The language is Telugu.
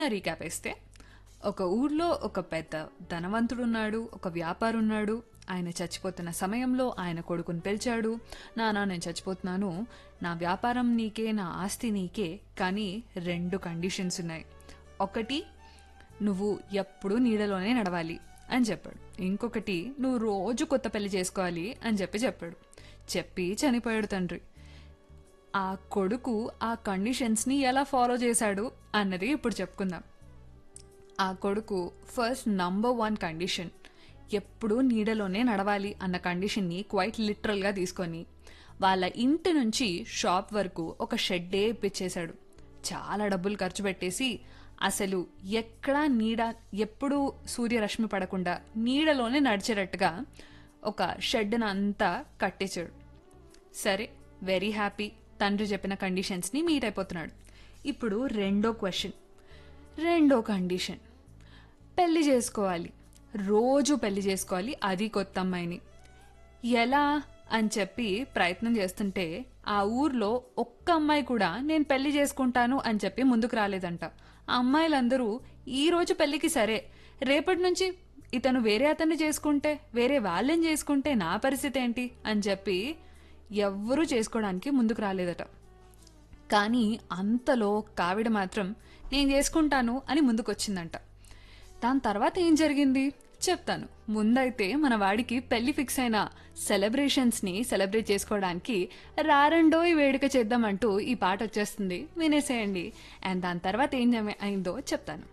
రీక్యాప్ వేస్తే ఒక ఊర్లో ఒక పెద్ద ధనవంతుడున్నాడు ఒక వ్యాపారున్నాడు ఆయన చచ్చిపోతున్న సమయంలో ఆయన కొడుకుని పిలిచాడు నానా నేను చచ్చిపోతున్నాను నా వ్యాపారం నీకే నా ఆస్తి నీకే కానీ రెండు కండిషన్స్ ఉన్నాయి ఒకటి నువ్వు ఎప్పుడూ నీడలోనే నడవాలి అని చెప్పాడు ఇంకొకటి నువ్వు రోజు కొత్త పెళ్లి చేసుకోవాలి అని చెప్పి చెప్పాడు చెప్పి చనిపోయాడు తండ్రి ఆ కొడుకు ఆ కండిషన్స్ని ఎలా ఫాలో చేశాడు అన్నది ఇప్పుడు చెప్పుకుందాం ఆ కొడుకు ఫస్ట్ నంబర్ వన్ కండిషన్ ఎప్పుడూ నీడలోనే నడవాలి అన్న కండిషన్ని క్వైట్ లిటరల్గా తీసుకొని వాళ్ళ ఇంటి నుంచి షాప్ వరకు ఒక షెడ్డే ఇప్పించేశాడు చాలా డబ్బులు ఖర్చు పెట్టేసి అసలు ఎక్కడా నీడ ఎప్పుడూ సూర్యరశ్మి పడకుండా నీడలోనే నడిచేటట్టుగా ఒక షెడ్ను అంతా కట్టేశాడు సరే వెరీ హ్యాపీ తండ్రి చెప్పిన కండిషన్స్ని మీట్ అయిపోతున్నాడు ఇప్పుడు రెండో క్వశ్చన్ రెండో కండిషన్ పెళ్లి చేసుకోవాలి రోజు పెళ్లి చేసుకోవాలి అది కొత్త అమ్మాయిని ఎలా అని చెప్పి ప్రయత్నం చేస్తుంటే ఆ ఊర్లో ఒక్క అమ్మాయి కూడా నేను పెళ్లి చేసుకుంటాను అని చెప్పి ముందుకు రాలేదంట ఆ అమ్మాయిలందరూ ఈ రోజు పెళ్లికి సరే రేపటి నుంచి ఇతను వేరే అతన్ని చేసుకుంటే వేరే వాళ్ళని చేసుకుంటే నా పరిస్థితి ఏంటి అని చెప్పి ఎవ్వరూ చేసుకోవడానికి ముందుకు రాలేదట కానీ అంతలో కావిడ మాత్రం నేను చేసుకుంటాను అని ముందుకొచ్చిందంట దాని తర్వాత ఏం జరిగింది చెప్తాను ముందైతే మన వాడికి పెళ్లి ఫిక్స్ అయిన సెలబ్రేషన్స్ని సెలబ్రేట్ చేసుకోవడానికి రారండోయ్ వేడుక చేద్దామంటూ ఈ పాట వచ్చేస్తుంది వినేసేయండి అండ్ దాని తర్వాత ఏం జమ- అయిందో చెప్తాను